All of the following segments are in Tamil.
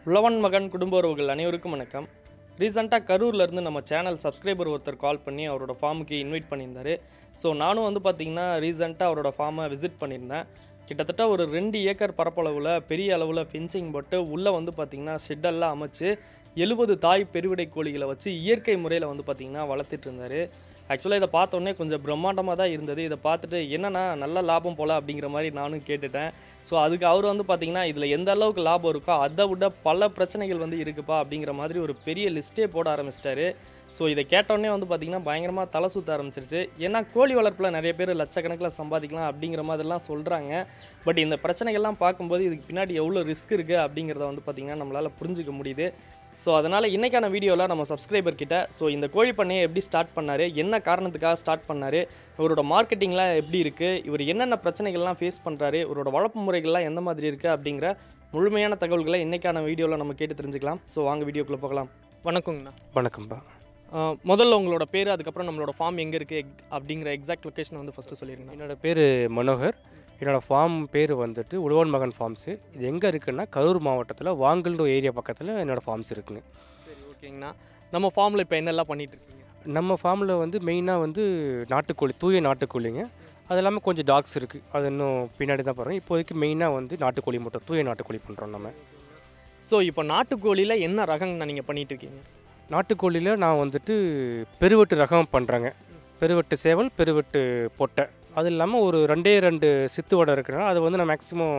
உழவன் மகன் குடும்ப உறவுகள் அனைவருக்கும் வணக்கம் ரீசெண்டாக கரூர்லேருந்து நம்ம சேனல் சப்ஸ்கிரைபர் ஒருத்தர் கால் பண்ணி அவரோட ஃபார்முக்கு இன்வைட் பண்ணியிருந்தாரு ஸோ நானும் வந்து பார்த்திங்கன்னா ரீசெண்டாக அவரோட ஃபார்மை விசிட் பண்ணியிருந்தேன் கிட்டத்தட்ட ஒரு ரெண்டு ஏக்கர் பரப்பளவில் பெரிய அளவில் ஃபென்சிங் போட்டு உள்ளே வந்து பார்த்திங்கன்னா ஷெட்டெல்லாம் அமைச்சு எழுபது தாய் பெருவிடை கோழிகளை வச்சு இயற்கை முறையில் வந்து பார்த்திங்கன்னா வளர்த்துட்டு இருந்தார் ஆக்சுவலாக இதை பார்த்தோன்னே கொஞ்சம் பிரம்மாண்டமாக தான் இருந்தது இதை பார்த்துட்டு என்னன்னா நல்ல லாபம் போல அப்படிங்கிற மாதிரி நானும் கேட்டுட்டேன் ஸோ அதுக்கு அவர் வந்து பார்த்தீங்கன்னா இதில் எந்த அளவுக்கு லாபம் இருக்கோ அதை விட பல பிரச்சனைகள் வந்து இருக்குப்பா அப்படிங்கிற மாதிரி ஒரு பெரிய லிஸ்ட்டே போட ஆரம்பிச்சிட்டாரு ஸோ இதை கேட்டோடனே வந்து பார்த்திங்கன்னா பயங்கரமாக தலை சுத்த ஆரம்பிச்சிருச்சு ஏன்னா கோழி வளர்ப்பில் நிறைய பேர் லட்சக்கணக்கில் சம்பாதிக்கலாம் அப்படிங்கிற மாதிரிலாம் சொல்கிறாங்க பட் இந்த பிரச்சனைகள்லாம் பார்க்கும்போது இதுக்கு பின்னாடி எவ்வளோ ரிஸ்க் இருக்குது அப்படிங்கிறத வந்து பார்த்திங்கன்னா நம்மளால் புரிஞ்சுக்க முடியுது ஸோ அதனால் இன்றைக்கான வீடியோவில் நம்ம சப்ஸ்கிரைபர் கிட்ட ஸோ இந்த கோழி பண்ணையை எப்படி ஸ்டார்ட் பண்ணார் என்ன காரணத்துக்காக ஸ்டார்ட் பண்ணார் இவரோட மார்க்கெட்டிங்லாம் எப்படி இருக்குது இவர் என்னென்ன பிரச்சனைகள்லாம் ஃபேஸ் பண்ணுறாரு இவரோட வளர்ப்பு முறைகள்லாம் எந்த மாதிரி இருக்குது அப்படிங்கிற முழுமையான தகவல்களை இன்றைக்கான வீடியோவில் நம்ம கேட்டு தெரிஞ்சுக்கலாம் ஸோ வாங்க வீடியோக்குள்ளே போகலாம் வணக்கங்கண்ணா வணக்கம்ப்பா ஆஹ் முதல்ல உங்களோட பேர் அதுக்கப்புறம் நம்மளோட ஃபார்ம் எங்கே இருக்குது அப்படிங்கிற எக்ஸாக்ட் லொக்கேஷன் வந்து ஃபஸ்ட்டு சொல்லிடுங்க என்னோட பேர் மனோகர் என்னோடய ஃபார்ம் பேர் வந்துட்டு உழவன் மகன் ஃபார்ம்ஸு இது எங்கே இருக்குன்னா கரூர் மாவட்டத்தில் வாங்கல்ன்ற ஏரியா பக்கத்தில் என்னோடய ஃபார்ம்ஸ் இருக்குங்க சரி ஓகேங்கண்ணா நம்ம ஃபார்மில் இப்போ என்னெல்லாம் பண்ணிட்டு இருக்கீங்க நம்ம ஃபார்மில் வந்து மெயினாக வந்து நாட்டுக்கோழி தூய நாட்டுக்கோழிங்க அது இல்லாமல் கொஞ்சம் டாக்ஸ் இருக்குது அது இன்னும் பின்னாடி தான் பாருங்கள் இப்போதைக்கு மெயினாக வந்து நாட்டுக்கோழி மட்டும் தூய நாட்டுக்கோழி பண்ணுறோம் நம்ம ஸோ இப்போ நாட்டுக்கோழியில் என்ன ரகங்கண்ணா நீங்கள் பண்ணிட்டு இருக்கீங்க நாட்டுக்கோழியில் நான் வந்துட்டு பெருவெட்டு ரகம் பண்ணுறேங்க பெருவெட்டு சேவல் பெருவெட்டு பொட்டை அது இல்லாமல் ஒரு ரெண்டே ரெண்டு சித்து வடை இருக்கிறனால அது வந்து நான் மேக்ஸிமம்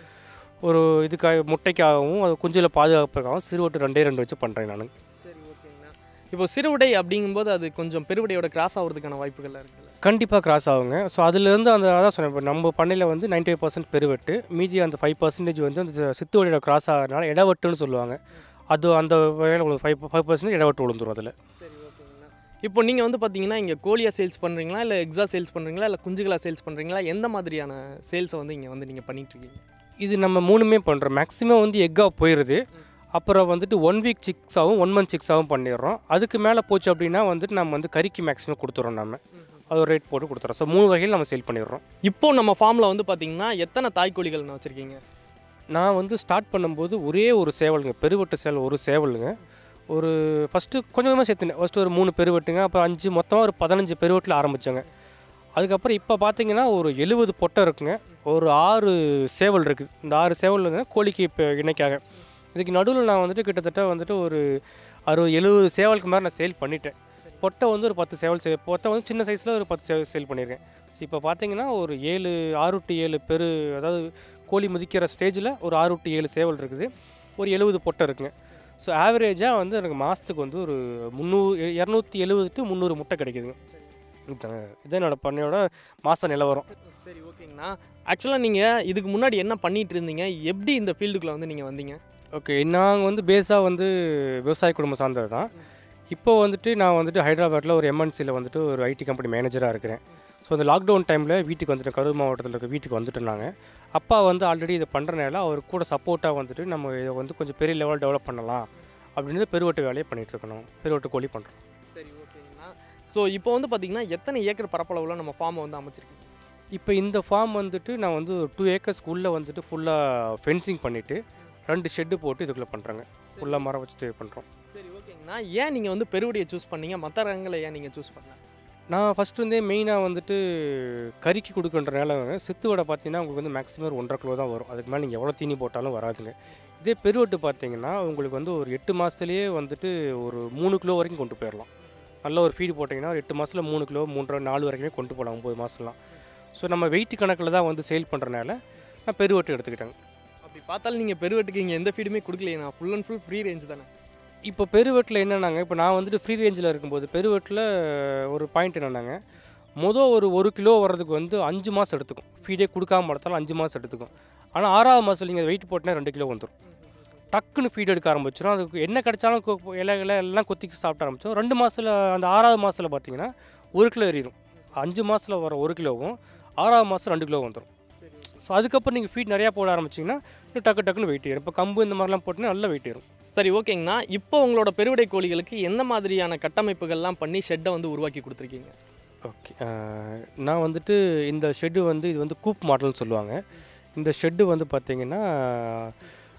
ஒரு இதுக்காக முட்டைக்காகவும் அது குஞ்சில் பாதுகாப்புக்காகவும் சிறுவட்டு ரெண்டே ரெண்டு வச்சு பண்ணுறேன் நான் சரி ஓகேங்கண்ணா இப்போ சிறுவிடை அப்படிங்கும்போது அது கொஞ்சம் பெருவிடையோட கிராஸ் ஆகிறதுக்கான வாய்ப்புகள் இருக்குல்ல கண்டிப்பாக கிராஸ் ஆகுங்க ஸோ அதுலேருந்து அந்த அதான் சொன்னேன் இப்போ நம்ம பண்ணையில் வந்து நைன்டி ஃபைவ் பர்சன்ட் பெருவெட்டு மீதி அந்த ஃபைவ் பர்சன்டேஜ் வந்து அந்த சித்து வடையோட கிராஸ் ஆகிறதுனால இடவட்டுன்னு சொல்லுவாங்க அது அந்த வகையில் ஃபைவ் ஃபைவ் பர்சன்டேஜ் இடவட்டு விழுந்துரும் அதில் சரி ஓகேங்கண்ணா இப்போ நீங்கள் வந்து பார்த்தீங்கன்னா இங்கே கோழியாக சேல்ஸ் பண்ணுறீங்களா இல்லை எக்ஸா சேல்ஸ் பண்ணுறீங்களா இல்லை குஞ்சுகளாக சேல்ஸ் பண்ணுறீங்களா எந்த மாதிரியான சேல்ஸை வந்து இங்கே வந்து நீங்கள் பண்ணிட்டு இருக்கீங்க இது நம்ம மூணுமே பண்ணுறோம் மேக்ஸிமம் வந்து எக்காக போயிடுது அப்புறம் வந்துட்டு ஒன் வீக் சிக்ஸாகவும் ஒன் மந்த் சிக்ஸாகவும் பண்ணிடுறோம் அதுக்கு மேலே போச்சு அப்படின்னா வந்துட்டு நம்ம வந்து கறிக்கு மேக்ஸிமம் கொடுத்துறோம் நம்ம அது ஒரு ரேட் போட்டு கொடுத்துறோம் ஸோ மூணு வகையில் நம்ம சேல் பண்ணிடுறோம் இப்போ நம்ம ஃபார்மில் வந்து பார்த்தீங்கன்னா எத்தனை தாய்க்கோழிகள் நான் வச்சுருக்கீங்க நான் வந்து ஸ்டார்ட் பண்ணும்போது ஒரே ஒரு சேவலுங்க பெருவெட்டு சேவல் ஒரு சேவலுங்க ஒரு ஃபஸ்ட்டு கொஞ்சம் கொஞ்சமாக சேர்த்துனேன் ஃபஸ்ட்டு ஒரு மூணு பெருவெட்டுங்க அப்புறம் அஞ்சு மொத்தமாக ஒரு பதினஞ்சு பெருவெட்டில் ஆரம்பித்தோங்க அதுக்கப்புறம் இப்போ பார்த்தீங்கன்னா ஒரு எழுபது பொட்டை இருக்குங்க ஒரு ஆறு சேவல் இருக்குது இந்த ஆறு சேவல் வந்து கோழிக்கு இப்போ இணைக்காக இதுக்கு நடுவில் நான் வந்துட்டு கிட்டத்தட்ட வந்துட்டு ஒரு அறுபது எழுபது சேவலுக்கு மேலே நான் சேல் பண்ணிட்டேன் பொட்டை வந்து ஒரு பத்து சேவல் சே பொட்டை வந்து சின்ன சைஸில் ஒரு பத்து சேவல் சேல் பண்ணியிருக்கேன் ஸோ இப்போ பார்த்தீங்கன்னா ஒரு ஏழு ஆறு டு ஏழு பெரு அதாவது கோழி முதிக்கிற ஸ்டேஜில் ஒரு ஆறு டு ஏழு சேவல் இருக்குது ஒரு எழுபது பொட்டை இருக்குங்க ஸோ ஆவரேஜாக வந்து எனக்கு மாதத்துக்கு வந்து ஒரு முந்நூறு இரநூத்தி எழுபது டு முந்நூறு முட்டை கிடைக்குதுங்க இதாங்க இதான் என்னோட பண்ணையோட மாத நிலவரம் சரி ஓகேங்கண்ணா ஆக்சுவலாக நீங்கள் இதுக்கு முன்னாடி என்ன பண்ணிட்டு இருந்தீங்க எப்படி இந்த ஃபீல்டுக்குள்ளே வந்து நீங்கள் வந்தீங்க ஓகே நாங்கள் வந்து பேஸாக வந்து விவசாய குடும்பம் சார்ந்தது தான் இப்போ வந்துட்டு நான் வந்துட்டு ஹைதராபாத்தில் ஒரு எம்என்சியில் வந்துட்டு ஒரு ஐடி கம்பெனி மேனேஜராக இருக்கிறேன் ஸோ அந்த லாக்டவுன் டைமில் வீட்டுக்கு வந்துட்டேன் கரூர் மாவட்டத்தில் இருக்க வீட்டுக்கு வந்துட்டு நாங்கள் அப்பா வந்து ஆல்ரெடி இதை பண்ணுறனால அவர் கூட சப்போர்ட்டாக வந்துட்டு நம்ம இதை வந்து கொஞ்சம் பெரிய லெவல் டெவலப் பண்ணலாம் அப்படின்னு பெருவட்டு வேலையை பண்ணிகிட்டு இருக்கணும் பெருவட்டு கோழி பண்ணுறோம் சரி ஓகேங்கண்ணா ஸோ இப்போ வந்து பார்த்தீங்கன்னா எத்தனை ஏக்கர் பரப்பளவில் நம்ம ஃபார்மை வந்து அமைச்சிருக்கீங்க இப்போ இந்த ஃபார்ம் வந்துட்டு நான் வந்து ஒரு டூ ஏக்கர்ஸ்க்கு உள்ளே வந்துட்டு ஃபுல்லாக ஃபென்சிங் பண்ணிவிட்டு ரெண்டு ஷெட்டு போட்டு இதுக்குள்ளே பண்ணுறேங்க ஃபுல்லாக மரம் வச்சுட்டு பண்ணுறோம் சரி ஓகேங்கண்ணா ஏன் நீங்கள் வந்து பெருவடியை சூஸ் பண்ணீங்க மற்ற ரகங்களை ஏன் நீங்கள் சூஸ் பண்ணல நான் ஃபஸ்ட்டு வந்து மெயினாக வந்துட்டு கறிக்கு கொடுக்குன்றனால சித்து வடை பார்த்தீங்கன்னா உங்களுக்கு வந்து மேக்ஸிமம் ஒரு ஒன்றரை கிலோ தான் வரும் அதுக்கு மேலே நீங்கள் எவ்வளோ தீனி போட்டாலும் வராதுங்க இதே பெருவெட்டு பார்த்தீங்கன்னா உங்களுக்கு வந்து ஒரு எட்டு மாதத்துலேயே வந்துட்டு ஒரு மூணு கிலோ வரைக்கும் கொண்டு போயிடலாம் நல்ல ஒரு ஃபீடு போட்டிங்கன்னா ஒரு எட்டு மாதத்தில் மூணு கிலோ மூன்றரை நாலு வரைக்குமே கொண்டு போகலாம் ஒம்பது மாதம்லாம் ஸோ நம்ம வெயிட் கணக்கில் தான் வந்து சேல் பண்ணுறனால நான் பெருவெட்டு எடுத்துக்கிட்டேங்க அப்படி பார்த்தாலும் நீங்கள் பெருவெட்டுக்கு இங்கே எந்த ஃபீடுமே கொடுக்கலையா full and full free range தானே இப்போ பெருவெட்டில் என்னன்னாங்க இப்போ நான் வந்துட்டு ஃப்ரீ ரேஞ்சில் இருக்கும்போது பெருவெட்டில் ஒரு பாயிண்ட் என்னன்னாங்க மொதல் ஒரு ஒரு கிலோ வர்றதுக்கு வந்து அஞ்சு மாதம் எடுத்துக்கும் ஃபீடே கொடுக்காம படுத்தாலும் அஞ்சு மாதம் எடுத்துக்கும் ஆனால் ஆறாவது மாதம் நீங்கள் வெயிட் போட்டினா ரெண்டு கிலோ வந்துடும் டக்குன்னு ஃபீட் எடுக்க ஆரம்பிச்சிடும் அதுக்கு என்ன கிடைச்சாலும் கொ- கொ- இலை இலை எல்லாம் கொத்தி சாப்பிட ஆரம்பிச்சோம் ரெண்டு மாதத்தில் அந்த ஆறாவது மாதத்தில் பார்த்தீங்கன்னா ஒரு கிலோ ஏறிடும் அஞ்சு மாதத்தில் வர ஒரு கிலோவும் ஆறாவது மாதம் ரெண்டு கிலோ வந்துடும் ஸோ அதுக்கப்புறம் நீங்கள் ஃபீட் நிறையா போட ஆரம்பிச்சிங்கன்னா இன்னும் டக்கு டக்குன்னு வெயிட் ஏறும் இப்போ கம்பு இந்த மாதிரிலாம் போட்டிங்கன்னா நல்லா வெயிட் ஏறும் சரி ஓகேங்கண்ணா இப்போ உங்களோட பெருவிடை கோழிகளுக்கு எந்த மாதிரியான கட்டமைப்புகள்லாம் பண்ணி ஷெட்டை வந்து உருவாக்கி கொடுத்துருக்கீங்க ஓகே நான் வந்துட்டு இந்த ஷெட்டு வந்து இது வந்து கூப் மாடல்னு சொல்லுவாங்க இந்த ஷெட்டு வந்து பார்த்திங்கன்னா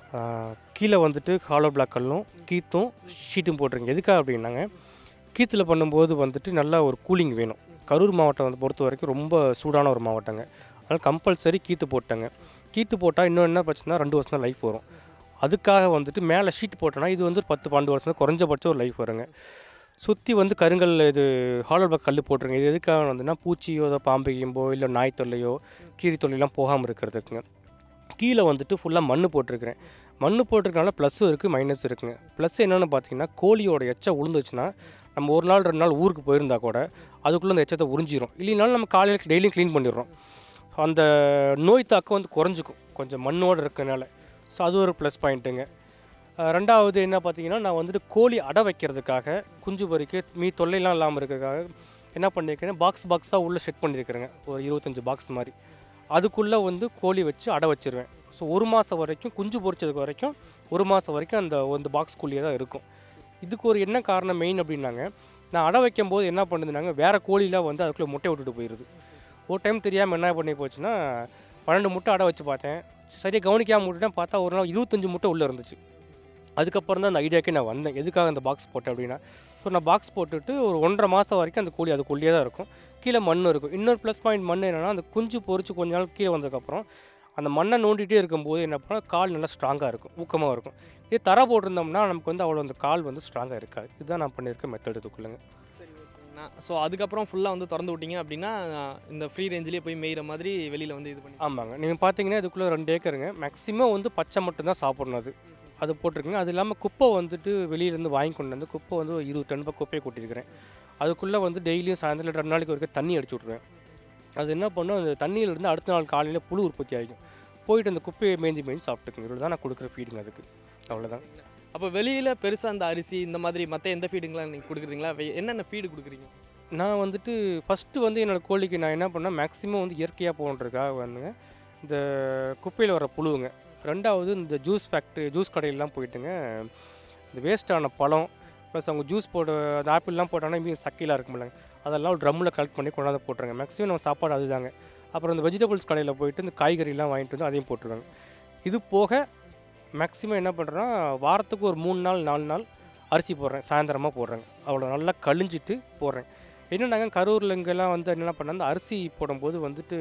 ஆஹ், கீழே வந்துட்டு ஹாலோ பிளாக் கல்லும் கீத்தும் ஷீட்டும் போட்டிருங்க எதுக்காக அப்படின்னாங்க கீத்தில் பண்ணும்போது வந்துட்டு நல்லா ஒரு கூலிங் வேணும் கரூர் மாவட்டம் வந்து பொறுத்த வரைக்கும் ரொம்ப சூடான ஒரு மாவட்டங்க அதனால் கம்பல்சரி கீத்து போட்டாங்க கீத்து போட்டால் இன்னும் என்ன பிரச்சனை ரெண்டு வருஷம் தான் லைஃப் வரும் அதுக்காக வந்துட்டு மேலே ஷீட் போட்டோன்னா இது வந்து ஒரு பத்து பன்னெண்டு வருஷம் தான் குறைஞ்சபட்சம் ஒரு லைஃப் வருங்க சுற்றி வந்து கருங்கல் இது ஹாலோ பிளாக் கல் போட்டுருங்க இது எதுக்காக வந்துன்னா பூச்சியோ ஏதோ பாம்பு கீம்போ இல்லை நாய் தொல்லையோ கீரி தொல்லையெல்லாம் போகாமல் இருக்கிறதுக்குங்க கீழே வந்துட்டு ஃபுல்லாக மண் போட்டிருக்கிறேன் மண் போட்டிருக்கனால ப்ளஸ்ஸும் இருக்குது மைனஸ் இருக்குங்க ப்ளஸ் என்னென்னு பார்த்தீங்கன்னா கோழியோட எச்சம் உளுந்துச்சுன்னா நம்ம ஒரு நாள் ரெண்டு நாள் ஊருக்கு போயிருந்தா கூட அதுக்குள்ளே அந்த எச்சத்தை உறிஞ்சிரும் இல்லைனாலும் நம்ம காலையில் டெய்லியும் க்ளீன் பண்ணிடுறோம் அந்த நோய் தாக்கம் வந்து குறைஞ்சிக்கும் கொஞ்சம் மண்ணோடு இருக்கனால ஸோ அது ஒரு ப்ளஸ் பாயிண்ட்டுங்க அஹ் ரெண்டாவது என்ன பார்த்தீங்கன்னா நான் வந்துட்டு கோழி அடை வைக்கிறதுக்காக குஞ்சு பொறிக்க மீ தொல்லைலாம் இல்லாமல் இருக்கிறதுக்காக என்ன பண்ணியிருக்கிறேன் பாக்ஸ் பாக்ஸாக உள்ளே செட் பண்ணியிருக்கிறேங்க ஒரு இருபத்தஞ்சி பாக்ஸ் மாதிரி அதுக்குள்ளே வந்து கோழி வச்சு அடை வச்சிருவேன் ஸோ ஒரு மாதம் வரைக்கும் குஞ்சு பொரிச்சதுக்கு வரைக்கும் ஒரு மாதம் வரைக்கும் அந்த அந்த பாக்ஸ்குள்ளேயே தான் இருக்கும் இதுக்கு ஒரு என்ன காரணம் மெயின் அப்படின்னாங்க நான் அடை வைக்கும்போது என்ன பண்ணுதுனாங்க வேறு கோழிலாம் வந்து அதுக்குள்ளே முட்டை விட்டுட்டு போயிடுது ஒரு டைம் தெரியாமல் என்ன பண்ணி போச்சுன்னா பன்னெண்டு முட்டை அடை வச்சு பார்த்தேன் சரியாக கவனிக்காமல் விட்டுட்டேன் பார்த்தா ஒரு நாள் இருபத்தஞ்சி முட்டை உள்ளே இருந்துச்சு அதுக்கப்புறம் தான் அந்த ஐடியாக்கே நான் வந்தேன் எதுக்காக அந்த பாக்ஸ் போட்டேன் அப்படின்னா ஸோ நான் பாக்ஸ் போட்டுட்டு ஒரு ஒன்றரை மாதம் வரைக்கும் அந்த கோழி அதுக்குள்ளேயே தான் இருக்கும் கீழே மண் இருக்கும் இன்னொரு ப்ளஸ் பாயிண்ட் மண் என்னென்னா அந்த குஞ்சு பொரிச்சு கொஞ்ச நாள் கீழே வந்ததுக்கப்புறம் அந்த மண்ணை நோண்டிகிட்டே இருக்கும்போது என்ன பண்ணால் கால் நல்லா ஸ்ட்ராங்காக இருக்கும் ஊக்கமாக இருக்கும் இதே தர போட்டிருந்தோம்னா நமக்கு வந்து அவ்வளோ அந்த கால் வந்து ஸ்ட்ராங்காக இருக்காது இதுதான் நான் பண்ணியிருக்க மெத்தட் இதுக்குள்ளேங்க சரி ஓகேங்கண்ணா ஸோ அதுக்கப்புறம் ஃபுல்லாக வந்து திறந்து விட்டீங்க அப்படின்னா இந்த ஃப்ரீ ரேஞ்சிலே போய் மேயிற மாதிரி வெளியில் வந்து இது பண்ணி ஆமாங்க நீங்கள் பார்த்தீங்கன்னா இதுக்குள்ளே ரெண்டு ஏக்கருங்க மேக்ஸிமம் வந்து பச்சை மட்டும் தான் சாப்பிடணும் அது அது போட்டிருக்குங்க அது இல்லாமல் குப்பை வந்துட்டு வெளியிலேருந்து வாங்கி கொண்டு வந்து குப்பை வந்து ஒரு இருபது டன் பக்கம் குப்பையை கொட்டியிருக்கிறேன் அதுக்குள்ளே வந்து டெய்லியும் சாயந்தரம் ரெண்டு நாளைக்கு வரைக்கும் தண்ணி அடிச்சு விட்ருவேன் அது என்ன பண்ணும் அந்த தண்ணியிலேருந்து அடுத்த நாள் காலையில் புழு உற்பத்தி ஆகிக்கும் போயிட்டு அந்த குப்பையை மேய்ஞ்சி மேய்ஞ்சி சாப்பிட்டுக்குங்க இவ்வளோ தான் நான் கொடுக்குற ஃபீடுங்க அதுக்கு அவ்வளோதான் அப்போ வெளியில் பெருசாக அந்த அரிசி இந்த மாதிரி மற்ற எந்த ஃபீடுங்களாம் நீங்கள் கொடுக்குறீங்களா வே- என்னென்ன ஃபீடு கொடுக்குறீங்க நான் வந்துட்டு ஃபஸ்ட்டு வந்து என்னோடய கோழிக்கு நான் என்ன பண்ணேன் மேக்ஸிமம் வந்து இயற்கையாக போகன்றதுக்காக வந்துங்க இந்த குப்பையில் வர புழுவுங்க ரெண்டாவது இந்த ஜூஸ் ஃபேக்ட்ரி ஜூஸ் கடையிலலாம் போயிட்டுங்க இந்த வேஸ்ட்டான பழம் ப்ளஸ் அவங்க ஜூஸ் போட அந்த ஆப்பிள்லாம் போட்டாங்கன்னா மீன் சக்கையெலாம் இருக்குமில்லங்க அதெல்லாம் ஒரு ட்ரம்மில் கலெக்ட் பண்ணி கொண்டாந்து போட்டுருங்க மேக்ஸிமம் நம்ம சாப்பாடு அதுதாங்க அப்புறம் இந்த வெஜிடபிள்ஸ் கடையில் போயிட்டு இந்த காய்கறிலாம் வாங்கிட்டு வந்து அதையும் போட்டுருவாங்க இது போக மேக்ஸிமம் என்ன பண்ணுறேன்னா வாரத்துக்கு ஒரு மூணு நாள் நாலு நாள் அரிசி போடுறேன் சாயந்தரமாக போடுறேங்க அவ்வளோ நல்லா கழிஞ்சிட்டு போடுறேன் என்னென்னாங்க கரூரில் இங்கெல்லாம் வந்து என்ன பண்ண அந்த அரிசி போடும்போது வந்துட்டு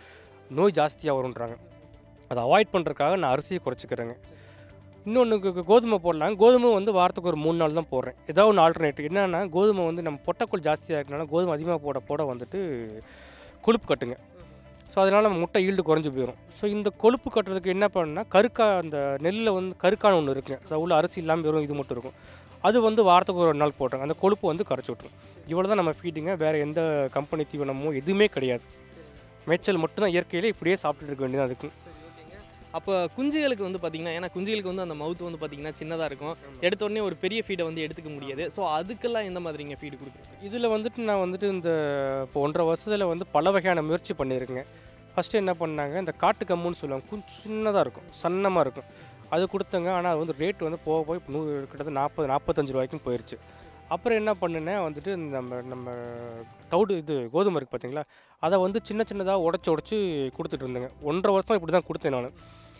நோய் ஜாஸ்தியாக வரும்ன்றாங்க அதை அவாய்ட் பண்ணுறதுக்காக நான் அரிசியை குறைச்சிக்கிறேங்க இன்னொன்று கோதுமை போடலாம் கோதுமை வந்து வாரத்துக்கு ஒரு மூணு நாள் தான் போடுறேன் ஏதாவது ஒன்று ஆல்டர்னேட்டிவ் என்னென்னா கோதுமை வந்து நம்ம பொட்டக்கோள் ஜாஸ்தியாக இருக்கனால கோதுமை அதிகமாக போட போட வந்துட்டு கொழுப்பு கட்டுங்க ஸோ அதனால் நம்ம முட்டை ஈல்டு குறைஞ்சி போயிடும் ஸோ இந்த கொழுப்பு கட்டுறதுக்கு என்ன பண்ணா கருக்கா அந்த நெல்லில் வந்து கருக்கான ஒன்று இருக்குங்க அது உள்ள அரிசி இல்லாமல் வெறும் இது மட்டும் இருக்கும் அது வந்து வாரத்துக்கு ஒரு நாள் போட்டுருங்க அந்த கொழுப்பு வந்து கரைச்சி விட்ரும் இவ்வளோ தான் நம்ம ஃபீடிங்க வேறு எந்த கம்பெனி தீவனமோ எதுவுமே கிடையாது மேய்ச்சல் மட்டும்தான் இயற்கையிலே இப்படியே சாப்பிட்டுட்டு இருக்க வேண்டியது அதுக்கு அப்போ குஞ்சுகளுக்கு வந்து பார்த்தீங்கன்னா ஏன்னா குஞ்சுகளுக்கு வந்து அந்த மவுத் வந்து பார்த்தீங்கன்னா சின்னதாக இருக்கும் எடுத்த உடனே ஒரு பெரிய ஃபீடை வந்து எடுத்துக்க முடியாது ஸோ அதுக்கெல்லாம் எந்த மாதிரிங்க ஃபீடு கொடுக்குறீங்க இதில் வந்துட்டு நான் வந்துட்டு இந்த இப்போ ஒன்றரை வருஷத்தில் வந்து பல வகையான முயற்சி பண்ணியிருக்கேங்க ஃபஸ்ட்டு என்ன பண்ணாங்க இந்த காட்டு கம்முன்னு சொல்லுவாங்க கொஞ்சம் சின்னதாக இருக்கும் சன்னமாக இருக்கும் அது கொடுத்தங்க ஆனால் அது வந்து ரேட் வந்து போக போய் நூ கிட்டத்தட்ட நாற்பது நாற்பத்தஞ்சு ரூபாய்க்கும் போயிடுச்சு அப்புறம் என்ன பண்ணினேன் வந்துட்டு இந்த நம்ம நம்ம தவிடு இது கோதுமை இருக்குது பார்த்தீங்களா அதை வந்து சின்ன சின்னதாக உடச்சி உடச்சி கொடுத்துட்டு இருந்தேங்க ஒன்றரை வருஷம் இப்படி தான் கொடுத்தேன் நான்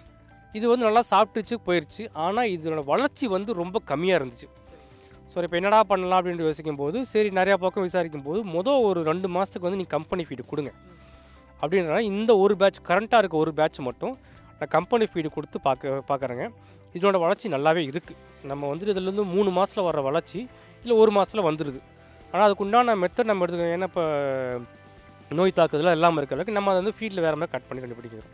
இது வந்து நல்லா சாப்பிட்டுச்சு போயிடுச்சு ஆனால் இதோட வளர்ச்சி வந்து ரொம்ப கம்மியாக இருந்துச்சு ஸோ இப்போ என்னடா பண்ணலாம் அப்படின்னு யோசிக்கும் போது சரி நிறையா பக்கம் விசாரிக்கும் போது மொதல் ஒரு ரெண்டு மாதத்துக்கு வந்து நீங்கள் கம்பெனி ஃபீடு கொடுங்க அப்படின்றனால இந்த ஒரு பேட்ச் கரண்ட்டாக இருக்க ஒரு பேட்ச் மட்டும் நான் கம்பெனி ஃபீடு கொடுத்து பார்க்க பார்க்குறேங்க இதனோட வளர்ச்சி நல்லாவே இருக்குது நம்ம வந்துட்டு இதுலேருந்து மூணு மாதத்தில் வர வளர்ச்சி இல்லை ஒரு மாதத்தில் வந்துடுது ஆனால் அதுக்கு உண்டான மெத்தட் நம்ம எடுத்துக்கோங்க ஏன்னா இப்போ நோய் தாக்குதலாம் இல்லாமல் இருக்கிறதுக்கு நம்ம அதை வந்து ஃபீல்டில் வேறு மாதிரி கட் பண்ணி கண்டுபிடிக்கிறோம்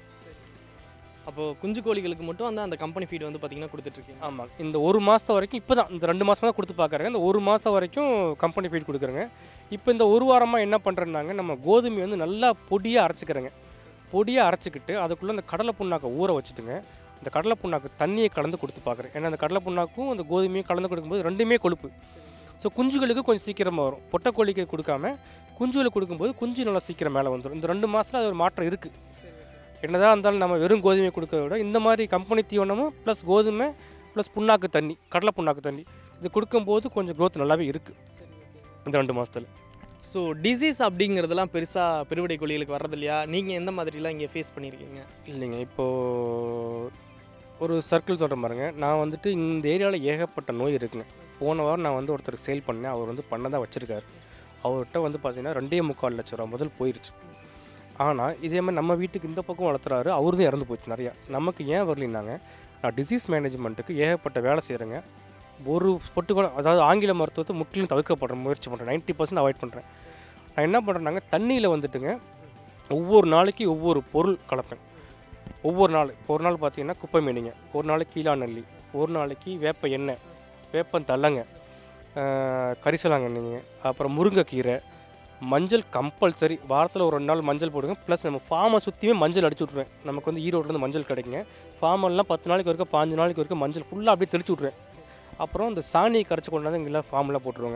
அப்போது குஞ்சு கோழிகளுக்கு மட்டும் வந்து அந்த கம்பெனி ஃபீடு வந்து பார்த்தீங்கன்னா கொடுத்துட்ருக்கீங்க ஆமாம் இந்த ஒரு மாதம் வரைக்கும் இப்போ தான் இந்த ரெண்டு மாதமாக தான் கொடுத்து பார்க்குறேங்க இந்த ஒரு மாதம் வரைக்கும் கம்பெனி ஃபீட் கொடுக்குறேங்க இப்போ இந்த ஒரு வாரமாக என்ன பண்ணுறேன்னாங்க நம்ம கோதுமை வந்து நல்லா பொடியாக அரைச்சிக்கிறேங்க பொடியாக அரைச்சிக்கிட்டு அதுக்குள்ளே அந்த கடலை புண்ணாக்கை ஊற வச்சுட்டுங்க இந்த கடலை புண்ணாக்கு தண்ணியை கலந்து கொடுத்து பார்க்குறேன் ஏன்னா அந்த கடலை புண்ணாக்கும் அந்த கோதுமையும் கலந்து கொடுக்கும்போது ரெண்டுமே கொழுப்பு ஸோ குஞ்சுகளுக்கு கொஞ்சம் சீக்கிரமாக வரும் பொட்டைக்கோழிக்கு கொடுக்காம குஞ்சுகளுக்கு கொடுக்கும்போது குஞ்சு நல்லா சீக்கிரம் மேலே வந்துடும் இந்த ரெண்டு மாதத்தில் அது ஒரு மாற்றம் இருக்குது என்னதான் இருந்தாலும் நம்ம வெறும் கோதுமை கொடுக்கறத விட இந்த மாதிரி கம்பெனி தீவனமும் ப்ளஸ் கோதுமை ப்ளஸ் புண்ணாக்கு தண்ணி கடலை புண்ணாக்கு தண்ணி இது கொடுக்கும்போது கொஞ்சம் growth நல்லாவே இருக்குது இந்த ரெண்டு மாதத்தில் ஸோ டிசீஸ் அப்படிங்கிறதெல்லாம் பெருசாக பெருவிடை கோழிகளுக்கு வர்றது இல்லையா நீங்கள் எந்த மாதிரிலாம் இங்கே ஃபேஸ் பண்ணியிருக்கீங்க இல்லைங்க இப்போது ஒரு சர்க்கிள் சொல்கிறேன் பாருங்க நான் வந்துட்டு இந்த ஏரியாவில் ஏகப்பட்ட நோய் இருக்குங்க போன வாரம் நான் வந்து ஒருத்தருக்கு சேல் பண்ணேன் அவர் வந்து பண்ணதான் வச்சுருக்காரு அவர்கிட்ட வந்து பார்த்தீங்கன்னா ரெண்டே முக்கால் லட்ச ரூபா முதல் போயிருச்சு ஆனால் இதே மாதிரி நம்ம வீட்டுக்கு இந்த பக்கம் வளர்த்துறாரு அவருக்கும் இறந்து போச்சு நிறையா நமக்கு ஏன் வரலின்னாங்க நான் டிசீஸ் மேனேஜ்மெண்ட்டுக்கு ஏகப்பட்ட வேலை செய்கிறேங்க ஒரு பொட்டு கூட அதாவது ஆங்கில மருத்துவத்தை முற்றிலும் தவிர்க்கப்படுற முயற்சி பண்ணுறேன் 90% பர்சன்ட் அவாய்ட் பண்ணுறேன் நான் என்ன பண்ணுறேன்னாங்க தண்ணியில் வந்துட்டுங்க ஒவ்வொரு நாளைக்கு ஒவ்வொரு பொருள் கலப்பேன் ஒவ்வொரு நாள் இப்போ ஒரு நாள் பார்த்தீங்கன்னா குப்பை மீனிங்க ஒரு நாளைக்கு கீழா நெல்லி ஒரு நாளைக்கு வேப்ப எண்ணெய் வேப்பம் தள்ளங்க கரிசலாங்கண்ணிங்க அப்புறம் முருங்கைக்கீரை மஞ்சள் கம்பல்சரி வாரத்தில் ஒரு ரெண்டு நாள் மஞ்சள் போடுங்க ப்ளஸ் நம்ம ஃபார்மை சுற்றியுமே மஞ்சள் அடிச்சு விட்ருவேன் நமக்கு வந்து ஈரோட்லேருந்து மஞ்சள் கிடைக்குங்க ஃபார்மெல்லாம் பத்து நாளைக்கு வரைக்கும் பாஞ்சு நாளைக்கு வரைக்கும் மஞ்சள் ஃபுல்லாக அப்படியே தெளிச்சு விட்ருவேன் அப்புறம் இந்த சாணியை கரைச்சி கொண்டாந்து இங்கெல்லாம் ஃபார்மெல்லாம் போட்டுருவாங்க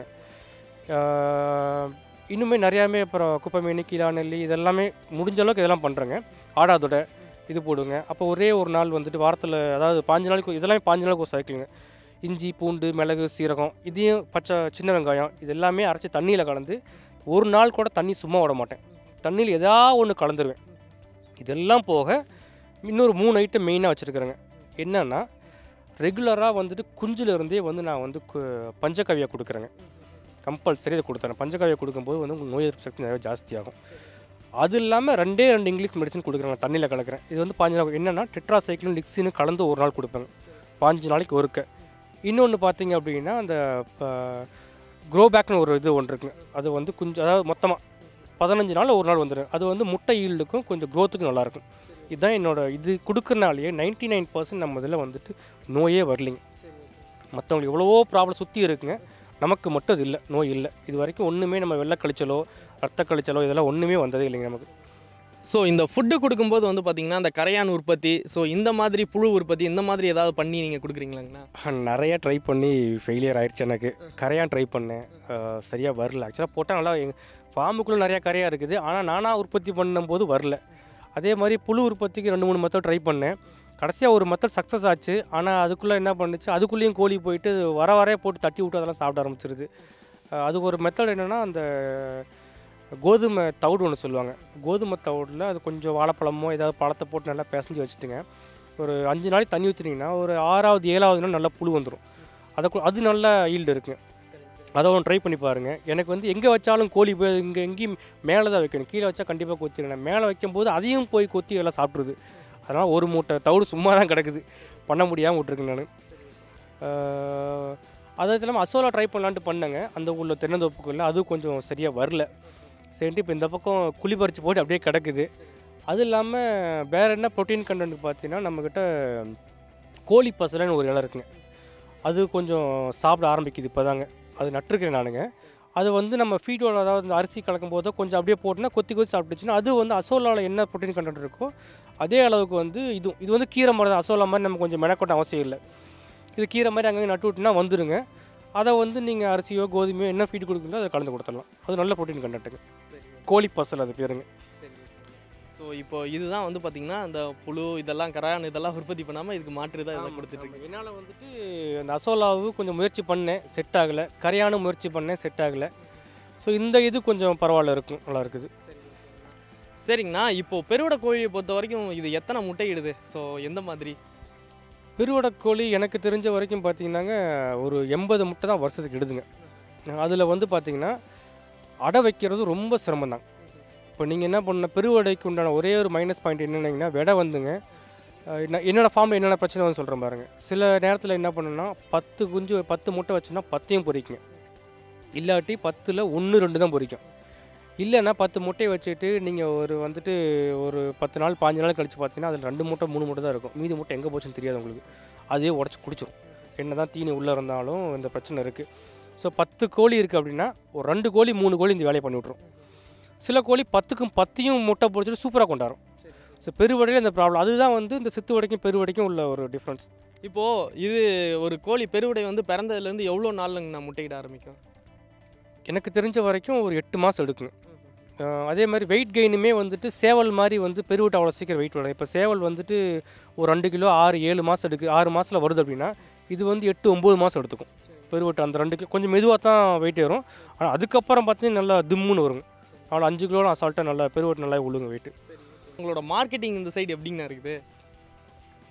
ஆஹ் இன்னுமே நிறையாமே அப்புறம் குப்பை மீன் கீழா நெல்லி இதெல்லாமே முடிஞ்ச அளவுக்கு இதெல்லாம் பண்ணுறேங்க ஆடாதொடை இது போடுங்க அப்போ ஒரே ஒரு நாள் வந்துட்டு வாரத்தில் அதாவது பாஞ்சு நாளைக்கு இதெல்லாமே பாஞ்சு நாளைக்கு ஒரு சைக்கிளுங்க இஞ்சி பூண்டு மிளகு சீரகம் இதையும் பச்சை சின்ன வெங்காயம் இது எல்லாமே அரைச்சி தண்ணியில் கலந்து ஒரு நாள் கூட தண்ணி சும்மா விட மாட்டேன் தண்ணியில் ஏதாவது ஒன்று கலந்துருவேன் இதெல்லாம் போக இன்னொரு மூணு ஐட்டம் மெயினாக வச்சுருக்குறேங்க என்னன்னா ரெகுலராக வந்துட்டு குஞ்சுலேருந்தே வந்து நான் வந்து கு- பஞ்சகவ்யா கொடுக்குறேங்க கம்பல்சரி இதை கொடுத்துறேன் பஞ்சகவ்யா கொடுக்கும்போது வந்து உங்களுக்கு நோய் எதிர்ப்பு சக்தி நிறைய ஜாஸ்தியாகும் அது இல்லாமல் ரெண்டே ரெண்டு இங்கிலீஷ் மெடிசன் கொடுக்குறாங்க தண்ணியில் கலக்கிறேன் இது வந்து பாஞ்சு நாள் என்னென்னா டெட்ராசைக்கிளும் லிக்ஸின்னு கலந்து ஒரு நாள் கொடுப்பேங்க பாஞ்சு நாளைக்கு ஒருக்க இன்னொன்று பார்த்தீங்க அப்படின்னா அந்த க்ரோ பேக்னு ஒரு இது ஒன்று இருக்குங்க அது வந்து கொஞ்சம் அதாவது மொத்தமாக பதினஞ்சு நாள் ஒரு நாள் வந்துடும் அது வந்து முட்டை ஈல்டுக்கும் கொஞ்சம் க்ரோத்துக்கும் நல்லாயிருக்கும் இதுதான் என்னோட இது கொடுக்கறனாலேயே நைன்டி நைன் பர்சன்ட் நம்ம இதில் வந்துட்டு நோயே வரலிங்க மற்றவங்களுக்கு எவ்வளவோ ப்ராப்ளம் சுற்றி இருக்குங்க நமக்கு மட்டும் அது இல்லை நோய் இல்லை இது வரைக்கும் ஒன்றுமே நம்ம வெள்ளை கழிச்சலோ ரத்த கழிச்சலோ இதெல்லாம் ஒன்றுமே வந்ததே இல்லைங்க நமக்கு ஸோ இந்த ஃபுட்டு கொடுக்கும்போது வந்து பார்த்தீங்கன்னா அந்த கரையான் உற்பத்தி ஸோ இந்த மாதிரி புழு உற்பத்தி இந்த மாதிரி ஏதாவது பண்ணி நீங்கள் கொடுக்குறீங்களாங்கண்ணா நிறைய ட்ரை பண்ணி ஃபெயிலியர் ஆயிடுச்சு எனக்கு கரையான் ட்ரை பண்ணேன் சரியாக வரல ஆக்சுவலாக போட்டால் நல்லா எங்கள் ஃபார்முக்குள்ளே நிறையா கரையாக இருக்குது ஆனால் நானாக உற்பத்தி பண்ணும்போது வரல அதே மாதிரி புழு உற்பத்திக்கு ரெண்டு மூணு மெத்தட் ட்ரை பண்ணேன் கடைசியாக ஒரு மெத்தட் சக்ஸஸ் ஆச்சு ஆனால் அதுக்குள்ளே என்ன பண்ணுச்சு அதுக்குள்ளேயும் கோழி போயிட்டு வர வரே போட்டு தட்டி விட்டு அதெல்லாம் சாப்பிட ஆரம்பிச்சிருது அஹ் அதுக்கு ஒரு மெத்தட் என்னென்னா அந்த கோதுமை தவிடு ஒன்று சொல்லுவாங்க கோதுமை தவிடில் அது கொஞ்சம் வாழைப்பழமோ ஏதாவது பழத்தை போட்டு நல்லா பிசைஞ்சு வச்சுட்டுங்க ஒரு அஞ்சு நாளைக்கு தண்ணி ஊற்றினீங்கன்னா ஒரு ஆறாவது ஏழாவது நாள் நல்லா புழு வந்துடும் அதை கு- அது நல்ல ஈல்டு இருக்குங்க அதை ஒன்று ட்ரை பண்ணி பாருங்கள் எனக்கு வந்து எங்கே வச்சாலும் கோழி போய் இங்கே எங்கேயும் மேலே தான் வைக்கணும் கீழே வச்சா கண்டிப்பாக கொத்திடுவேன் மேலே வைக்கும்போது அதையும் போய் கொத்தி எல்லாம் சாப்பிட்ருது அதனால் ஒரு மூட்டை தவிடு சும்மா தான் கிடக்குது பண்ண முடியாமல் விட்ருக்கேன் நான் அது இல்லாமல் அசோலா ட்ரை பண்ணலான்ட்டு பண்ணேங்க அந்த உள்ள தென்னந்தோப்புக்குள்ள அது கொஞ்சம் சரியாக வரல சரின்ட்டு இப்போ இந்த பக்கம் குழி பறித்து போட்டு அப்படியே கிடக்குது அது இல்லாமல் வேறு என்ன ப்ரோட்டீன் கண்டென்ட் பார்த்தீங்கன்னா நம்மக்கிட்ட கோழி பசலைன்னு ஒரு இலை இருக்குங்க அது கொஞ்சம் சாப்பிட ஆரம்பிக்குது இப்போ தாங்க அது நட்டுருக்கேன் நானுங்க அது வந்து நம்ம ஃபீட்டோட அதாவது இந்த அரிசி கலக்கும் போதோ கொஞ்சம் அப்படியே போட்டுனா கொத்தி கொத்தி சாப்பிட்டுச்சுன்னா அது வந்து அசோலாவில் என்ன ப்ரோட்டீன் கண்டென்ட் இருக்கோ அதே அளவுக்கு வந்து இதுவும் இது வந்து கீரை மாதிரி தான் அசோலா மாதிரி நம்ம கொஞ்சம் மெனக்கொட்ட அவசியம் இல்லை இது கீரை மாதிரி அங்கங்கே நட்டு விட்டுனா வந்துடுங்க அதை வந்து நீங்கள் அரிசியோ கோதுமையோ என்ன ஃபீட் கொடுக்குறீங்களோ அதை கலந்து கொடுத்துடலாம் அது நல்ல ப்ரோட்டீன் கண்டென்ட்டுங்க கோழி பசல் அது பேருங்க ஸோ இப்போ இதுதான் வந்து பார்த்தீங்கன்னா அந்த புழு இதெல்லாம் கரையான் இதெல்லாம் உற்பத்தி பண்ணாமல் இதுக்கு மாற்று தான் இதை கொடுத்துட்ருக்கு என்னால் வந்துட்டு அந்த அசோலாவு கொஞ்சம் முயற்சி பண்ணேன் செட் ஆகலை கரையானும் முயற்சி பண்ணேன் செட் ஆகலை ஸோ இந்த இது கொஞ்சம் பரவாயில்ல இருக்கும் நல்லா இருக்குது சரிங்கண்ணா இப்போ பெருவிட கோழியை பொறுத்த வரைக்கும் இது எத்தனை முட்டையிடுது ஸோ எந்த மாதிரி பெருவடை கோழி எனக்கு தெரிஞ்ச வரைக்கும் பார்த்தீங்கன்னாங்க ஒரு எண்பது முட்டை தான் வருஷத்துக்கு இடுதுங்க அதில் வந்து பார்த்தீங்கன்னா அடை வைக்கிறது ரொம்ப சிரமம் தான் இப்போ நீங்கள் என்ன பண்ண பெருவடைக்கு உண்டான ஒரே ஒரு மைனஸ் பாயிண்ட் என்னென்னீங்கன்னா விடை வந்துங்க அஹ் என்ன- என்னோட ஃபார்மில் என்னென்ன பிரச்சனை வந்து சொல்கிறேன் பாருங்கள் சில நேரத்தில் என்ன பண்ணுன்னா பத்து குஞ்சு பத்து முட்டை வச்சோன்னா பத்தையும் பொரிக்குங்க இல்லாட்டி பத்தில் ஒன்று ரெண்டு தான் பொரிக்கும் இல்லைன்னா பத்து முட்டையை வச்சுட்டு நீங்கள் ஒரு வந்துட்டு ஒரு பத்து நாள் பாஞ்சு நாள் கழிச்சு பார்த்தீங்கன்னா அதில் ரெண்டு மூட்டை மூணு மூட்டை தான் இருக்கும் மீதி மூட்டை எங்கே போச்சுன்னு தெரியாது உங்களுக்கு அதே உடச்சி குடிச்சிரும் என்ன தான் தீனி உள்ளே இருந்தாலும் இந்த பிரச்சனை இருக்குது ஸோ பத்து கோழி இருக்குது அப்படின்னா ஒரு ரெண்டு கோழி மூணு கோழி இந்த வேலையை பண்ணி விட்ரும் சில கோழி பத்துக்கும் பத்தையும் முட்டை பொடிச்சிட்டு சூப்பராக கொண்டாடும் ஸோ பெருவடையில் இந்த ப்ராப்ளம் அதுதான் வந்து இந்த சித்து வடைக்கும் பெருவடைக்கும் உள்ள ஒரு டிஃப்ரென்ஸ் இப்போது இது ஒரு கோழி பெருவிடை வந்து பிறந்ததுலேருந்து எவ்வளோ நாளுங்கண்ணா முட்டையிட ஆரம்பிக்கும் எனக்கு தெரிஞ்ச வரைக்கும் ஒரு எட்டு மாதம் எடுக்குங்க அஹ் அதே மாதிரி வெயிட் கெயினுமே வந்துட்டு சேவல் மாதிரி வந்து பெருவிட்டு அவ்வளோ சீக்கிரம் வெயிட் வரும் இப்போ சேவல் வந்துட்டு ஒரு ரெண்டு கிலோ ஆறு ஏழு மாதம் எடுக்கு ஆறு மாதத்தில் வருது அப்படின்னா இது வந்து எட்டு ஒம்பது மாதம் எடுத்துக்கும் பெருவிட்டு அந்த ரெண்டு கிலோ கொஞ்சம் மெதுவாக தான் வெயிட் ஏறும் ஆனால் அதுக்கப்புறம் பார்த்தீங்கன்னா நல்லா திம்முன்னு வருங்க அவ்வளோ அஞ்சு கிலோ அசால்ட்டாக நல்லா பெருவிட்டு நல்லா உழுங்க வெயிட் உங்களோட மார்க்கெட்டிங் இந்த சைடு எப்படிங்கண்ணா இருக்குது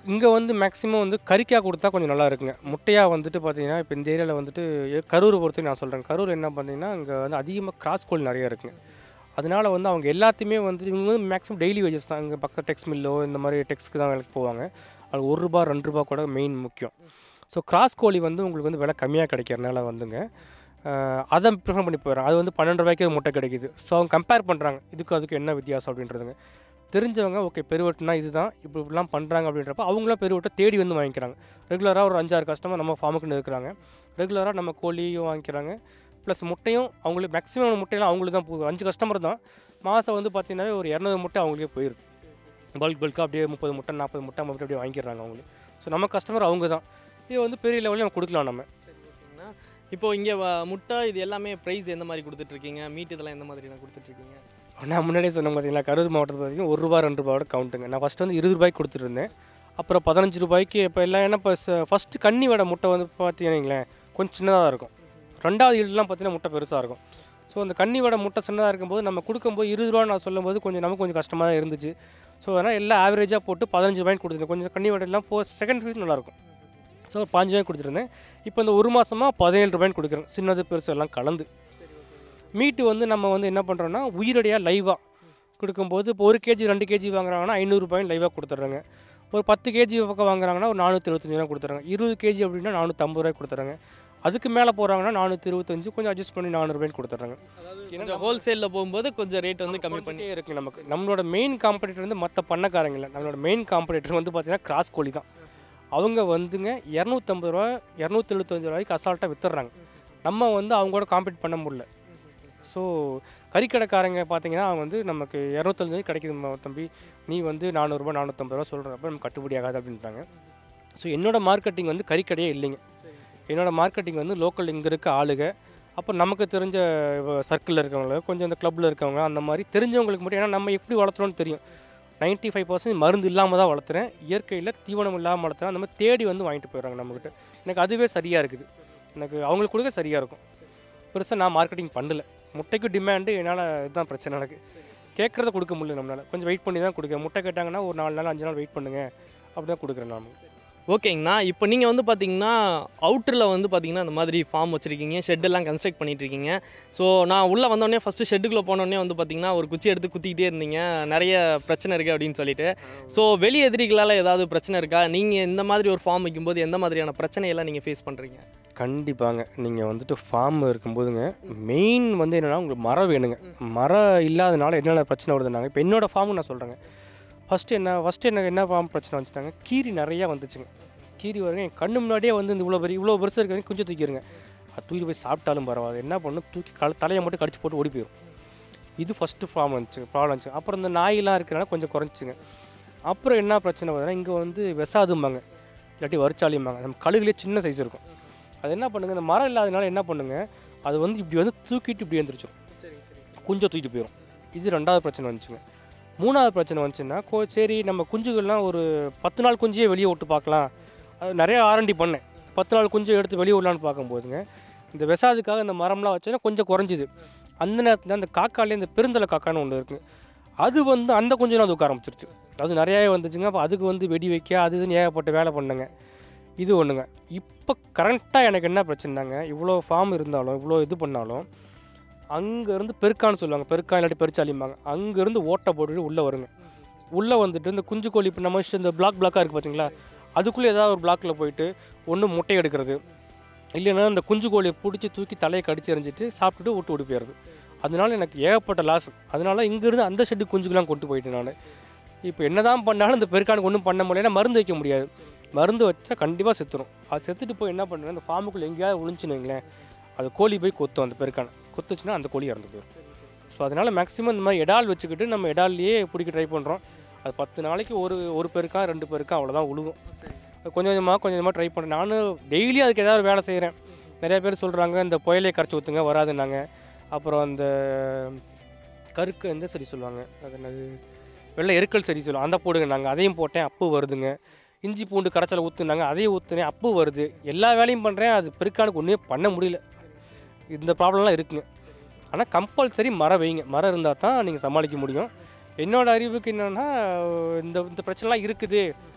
இங்கே வந்து மேக்ஸிமம் வந்து கறிக்காக கொடுத்தா கொஞ்சம் நல்லா இருக்குங்க முட்டையாக வந்துட்டு பார்த்தீங்கன்னா இப்போ இந்த ஏரியாவில் வந்துட்டு எ- கரூர் பொறுத்து நான் சொல்கிறேன் கரூர் என்ன பார்த்தீங்கன்னா இங்கே வந்து அதிகமாக கிராஸ் கோழி நிறைய இருக்குங்க அதனால வந்து அவங்க எல்லாத்தையுமே வந்து இவங்க வந்து மேக்ஸிமம் டெய்லி வேஜஸ் தான் இங்கே பக்கம் டெக்ஸ் மில்லோ இந்த மாதிரி டெக்ஸ்க்கு தான் வேலைக்கு போவாங்க அது ஒரு ரூபா ரெண்டு ரூபா கூட மெயின் முக்கியம் ஸோ கிராஸ் கோழி வந்து உங்களுக்கு வந்து விலை கம்மியாக கிடைக்கிறனால வந்துங்க அஹ், அதை ப்ரிஃபர் பண்ணி போயிடுறாங்க அது வந்து பன்னெண்டு ரூபாய்க்கு முட்டை கிடைக்குது ஸோ அவங்க கம்பேர் பண்ணுறாங்க இதுக்கு அதுக்கு என்ன வித்தியாசம் அப்படின்றதுங்க தெரிஞ்சவங்க ஓகே பெருவட்டுனா இதுதான் இப்படி இப்படிலாம் பண்ணுறாங்க அப்படின்றப்ப அவங்களாம் பெருவட்டை தேடி வந்து வாங்கிக்கிறாங்க ரெகுலராக ஒரு அஞ்சாறு கஸ்டமர் நம்ம ஃபார்முக்குன்னு இருக்கிறாங்க ரெகுலராக நம்ம கோழியும் வாங்கிக்கிறாங்க ப்ளஸ் முட்டையும் அவங்களுக்கு மேக்ஸிமம் முட்டையெல்லாம் அவங்களுக்கு தான் போகுது அஞ்சு கஸ்டமர் தான் மாதம் வந்து பார்த்தீங்கன்னா ஒரு இரநூறு முட்டை அவங்களுக்கே போயிடுது பல்க் பல்காக அப்படியே முப்பது முட்டை நாற்பது முட்டை ஐம்பது முட்டை அப்படியே வாங்கிடுறாங்க அவங்களுக்கு ஸோ நம்ம கஸ்டமர் அவங்க தான் இது வந்து பெரிய லெவலில் நம்ம கொடுக்கலாம் நம்ம சரி ஓகேங்கண்ணா இப்போ இங்கே முட்டை இது எல்லாமே ப்ரைஸ் எந்த மாதிரி கொடுத்துட்ருக்கீங்க மீட் இதெல்லாம் எந்த மாதிரி கொடுத்துட்ருக்கீங்க நான் முன்னாடியே சொன்ன பார்த்தீங்களா கரூர் மாவட்டத்தில் பார்த்தீங்கன்னா ஒரு ரூபா ரெண்டு ரூபாயோட கவுண்ட்டுங்க நான் ஃபஸ்ட்டு வந்து இருபது ரூபாய்க்கு கொடுத்துட்டு இருந்தேன் அப்புறம் பதினஞ்சு ரூபாய்க்கு இப்போ எல்லாம் ஏன்னா இப்போ ஃபஸ்ட்டு கன்னி வடை முட்டை வந்து பார்த்தீங்கன்னா கொஞ்சம் சின்னதாக இருக்கும் ரெண்டாவது ஈடுலாம் பார்த்தீங்கன்னா முட்டை பெருசாக இருக்கும் ஸோ அந்த கன்னி வடை முட்டை சின்னதாக இருக்கும்போது நம்ம கொடுக்கும்போது இருபது ரூபா நான் சொல்லும்போது கொஞ்சம் நமக்கு கொஞ்சம் கஷ்டமாக தான் இருந்துச்சு ஸோ அதனால் எல்லாம் ஆவரேஜாக போட்டு பதினஞ்சு ரூபாய்க்கு கொடுத்துருந்தேன் கொஞ்சம் கன்னி வடையெல்லாம் போ செகண்ட் ஃபீஸ் நல்லாயிருக்கும் ஸோ பாஞ்சு ரூபாய்க்கு கொடுத்துருந்தேன் இப்போ இந்த ஒரு மாதமாக பதினேழு ரூபாய்க்கு கொடுக்குறேன் சின்னது பெருசு எல்லாம் கலந்து மீட்டு வந்து நம்ம வந்து என்ன பண்ணுறோன்னா உயிரடியாக லைவாக கொடுக்கும்போது இப்போ ஒரு கேஜி ரெண்டு கேஜி வாங்குறாங்கன்னா ஐநூறுரூபாயும் லைவாக கொடுத்துட்றாங்க ஒரு பத்து கேஜி பக்கம் வாங்குறாங்கன்னா ஒரு நானூற்றி இருபத்தஞ்சு ரூபா கொடுத்துறாங்க இருபது கேஜி அப்படின்னா நானூற்றம்பது ரூபாய்க்கு கொடுத்துறாங்க அதுக்கு மேலே போகிறாங்கன்னா நானூற்றி இருபத்தஞ்சு கொஞ்சம் அட்ஜஸ்ட் பண்ணி நானூறுபாய்க்கு கொடுத்துட்றாங்க கொஞ்சம் ஹோல்சேலில் போகும்போது கொஞ்சம் ரேட் வந்து கம்மி பண்ணி பண்ணிட்டே இருக்கு நமக்கு நம்மளோட மெயின் காம்படிட்டர் வந்து மற்ற பண்ணக்காரங்க இல்லை நம்மளோட மெயின் காம்படிட்டர் வந்து பார்த்தீங்கன்னா கிராஸ் கோழி தான் அவங்க வந்துங்க இரநூத்தம்பது ரூபா இரநூத்தி எழுபத்தஞ்சு ரூபாய்க்கு அசால்ட்டாக வித்துடுறாங்க நம்ம வந்து அவங்க கூட காம்பீட் பண்ண முடியல ஸோ கறிக்கடைக்காரங்க பார்த்தீங்கன்னா அவங்க வந்து நமக்கு இரநூத்தஞ்சு கிடைக்குது ம- தம்பி நீ வந்து நானூறுரூபா நானூற்றம்பது ரூபா சொல்கிறப்ப நமக்கு கட்டுப்படி ஆகாது அப்படின்றாங்க ஸோ என்னோட மார்க்கெட்டிங் வந்து கறிக்கடையே இல்லைங்க என்னோட மார்க்கெட்டிங் வந்து லோக்கல் இங்கே இருக்க ஆளுக அப்போ நமக்கு தெரிஞ்ச சர்க்கிளில் இருக்கவங்க கொஞ்சம் இந்த கிளப்பில் இருக்கவங்க அந்த மாதிரி தெரிஞ்சவங்களுக்கு மட்டும் ஏன்னா நம்ம எப்படி வளர்த்துறோம்னு தெரியும் 95% ஃபைவ் பர்சன்ட் மருந்து இல்லாமல் தான் வளர்த்துறேன் இயற்கையில் தீவனம் இல்லாமல் வளர்த்துறேன் அந்த மாதிரி தேடி வந்து வாங்கிட்டு போயிடுறாங்க நம்மக்கிட்ட எனக்கு அதுவே சரியாக இருக்குது எனக்கு அவங்களுக்கு கொடுக்க சரியாக இருக்கும் பெருசாக நான் மார்க்கெட்டிங் பண்ணல முட்டைக்கு டிமாண்டு என்னால் இதுதான் பிரச்சனை எனக்கு கேட்குறத கொடுக்க முடியல நம்மளால் கொஞ்சம் வெயிட் பண்ணி தான் கொடுக்குறேன் முட்டை கேட்டாங்கன்னா ஒரு நாலு நாள் அஞ்சு நாள் வெயிட் பண்ணுங்க அப்படி தான் கொடுக்குறேன் நான் ஓகேங்கண்ணா இப்போ நீங்கள் வந்து பார்த்தீங்கன்னா அவுட்டரில் வந்து பார்த்தீங்கன்னா இந்த மாதிரி ஃபார்ம் வச்சுருக்கீங்க ஷெட்டெல்லாம் கன்ஸ்ட்ரக்ட் பண்ணிட்டு இருக்கீங்க ஸோ நான் உள்ளே வந்தோடனே ஃபஸ்ட்டு ஷெட்டுக்குள்ளே போனோடனே வந்து பார்த்தீங்கன்னா ஒரு குச்சி எடுத்து குத்திக்கிட்டே இருந்தீங்க நிறைய பிரச்சனை இருக்குது அப்படின்னு சொல்லிட்டு ஸோ வெளி எதிரிகளால் ஏதாவது பிரச்சனை இருக்கா நீங்கள் இந்த மாதிரி ஒரு ஃபார்ம் வைக்கும்போது எந்த மாதிரியான பிரச்சனையெல்லாம் நீங்கள் ஃபேஸ் பண்ணுறீங்க கண்டிப்பாங்க நீங்கள் வந்துட்டு ஃபார்ம் இருக்கும்போதுங்க மெயின் வந்து என்னென்னா உங்களுக்கு மரம் வேணுங்க மரம் இல்லாதனால என்னென்ன பிரச்சனை வருதுனாங்க இப்போ என்னோடய ஃபார்மு நான் சொல்கிறேங்க ஃபஸ்ட்டு என்ன ஃபஸ்ட்டு எனக்கு என்ன ஃபார்ம் பிரச்சனை வந்துச்சுட்டாங்க கீரி நிறையா வந்துச்சுங்க கீரி வருங்க என் கண்ணு முன்னாடியே வந்து இந்த இவ்வளோ பெரிய இவ்வளோ பெருசாக இருக்கிறது கொஞ்சம் தூக்கிடுங்க அது தூக்கி போய் சாப்பிட்டாலும் பரவாயில்ல என்ன பண்ணும் தூக்கி கல தலையை மட்டும் கடிச்சு போட்டு ஓடி போயிடும் இது ஃபஸ்ட்டு ப்ராப்ளம் வந்துச்சு ப்ராப்ளம் வந்துச்சு அப்புறம் இந்த நாயெல்லாம் இருக்கிறனால கொஞ்சம் குறைஞ்சிங்க அப்புறம் என்ன பிரச்சனை வருதுன்னா இங்கே வந்து விசாதும்பாங்க இல்லாட்டி வரிச்சாலிம்பாங்க நம்ம கழுகுலேயே சின்ன சைஸ் இருக்கும் அது என்ன பண்ணுங்க இந்த மரம் இல்லாதனால என்ன பண்ணுங்க அது வந்து இப்படி வந்து தூக்கிட்டு இப்படி எழுந்திரிச்சிடும் குஞ்சை தூக்கிட்டு போயிடும் இது ரெண்டாவது பிரச்சனை வந்துச்சுங்க மூணாவது பிரச்சனை வந்துச்சுன்னா கோ சரி நம்ம குஞ்சுகள்லாம் ஒரு பத்து நாள் குஞ்சையே வெளியே விட்டு பார்க்கலாம் அது நிறைய ஆரண்டி பண்ணேன் பத்து நாள் குஞ்சு எடுத்து வெளியே விடலான்னு பார்க்கும்போதுங்க இந்த விசாதுக்காக இந்த மரம்லாம் வச்சோன்னா கொஞ்சம் குறைஞ்சிது அந்த நேரத்தில் அந்த காக்காலே இந்த பெருந்தலை காக்கான்னு ஒன்று இருக்குது அது வந்து அந்த கொஞ்சம் நாள் தூக்க ஆரம்பிச்சிருச்சு அது நிறையாவே வந்துச்சுங்க அப்போ அதுக்கு வந்து வெடி வைக்க அது இதுன்னு ஏகப்பட்ட வேலை பண்ணுங்க இது ஒன்றுங்க இப்போ கரண்ட்டாக எனக்கு என்ன பிரச்சனைனாங்க இவ்வளோ ஃபார்ம் இருந்தாலும் இவ்வளோ இது பண்ணாலும் அங்கேருந்து பெருக்கான்னு சொல்லுவாங்க பெருக்கா இல்லாட்டி பெருச்சாலிம்பாங்க அங்கேருந்து ஓட்டை போட்டுட்டு உள்ளே வருங்க உள்ளே வந்துட்டு இந்த குஞ்சு கோழி இப்போ நம்ம இந்த பிளாக் பிளாக்காக இருக்குது பார்த்தீங்களா அதுக்குள்ளே ஏதாவது ஒரு பிளாக்கில் போயிட்டு ஒன்று முட்டை எடுக்கிறது இல்லைன்னா இந்த குஞ்சு கோழியை பிடிச்சி தூக்கி தலையை கடிச்சு எறிஞ்சிட்டு சாப்பிட்டுட்டு விட்டு ஓடி போயிடுது அதனால எனக்கு ஏகப்பட்ட லாஸ் அதனால இங்கேருந்து அந்த ஷெட்டு குஞ்சுக்கெல்லாம் கொண்டு போயிட்டேன் நான் இப்போ என்னதான் பண்ணாலும் இந்த பெருக்கானுக்கு ஒன்றும் பண்ண முடியல மருந்து வைக்க முடியாது மருந்து வச்சா கண்டிப்பாக செத்துரும் அது செத்துட்டு போய் என்ன பண்ணுறேன் அந்த ஃபார்முக்குள்ளே எங்கேயாவது விழுந்துச்சுன்னு வைங்களேன் அது கோழி போய் கொத்தும் அந்த பெருக்கானை கொத்துச்சுன்னா அந்த கோழி இறந்து போயிடும் ஸோ அதனால் மேக்ஸிமம் இந்த மாதிரி எடால் வச்சுக்கிட்டு நம்ம எடால்லையே பிடிக்க ட்ரை பண்ணுறோம் அது பத்து நாளைக்கு ஒரு ஒரு பெருக்கா ரெண்டு பெருக்கா அவ்வளோதான் உழுகும் கொஞ்சம் கொஞ்சமாக கொஞ்சம் கொஞ்சமாக ட்ரை பண்ணுறேன் நானும் டெய்லி அதுக்கு ஏதாவது ஒரு வேலை செய்கிறேன் நிறைய பேர் சொல்கிறாங்க இந்த புயலே கரைச்சி ஊற்றுங்க வராதுன்னாங்க அப்புறம் அந்த கருக்கு எந்த சரி சொல்லுவாங்க அது என்னது வெள்ளை எருக்கல் சரி சொல்லுவாங்க அந்த போடுங்க நாங்கள் அதையும் போட்டேன் அப்பு வருதுங்க இஞ்சி பூண்டு கரைச்சலை ஊற்றுனாங்க அதையும் ஊற்றுனேன் அப்பு வருது எல்லா வேலையும் பண்ணுறேன் அது பெருக்கானுக்கு ஒன்றுமே பண்ண முடியல இந்த ப்ராப்ளம்லாம் இருக்குங்க ஆனால் கம்பல்சரி மரம் வைங்க மரம் இருந்தால் தான் நீங்கள் சமாளிக்க முடியும் என்னோட அறிவுக்கு என்னென்னா இந்த இந்த பிரச்சனைலாம் இருக்குது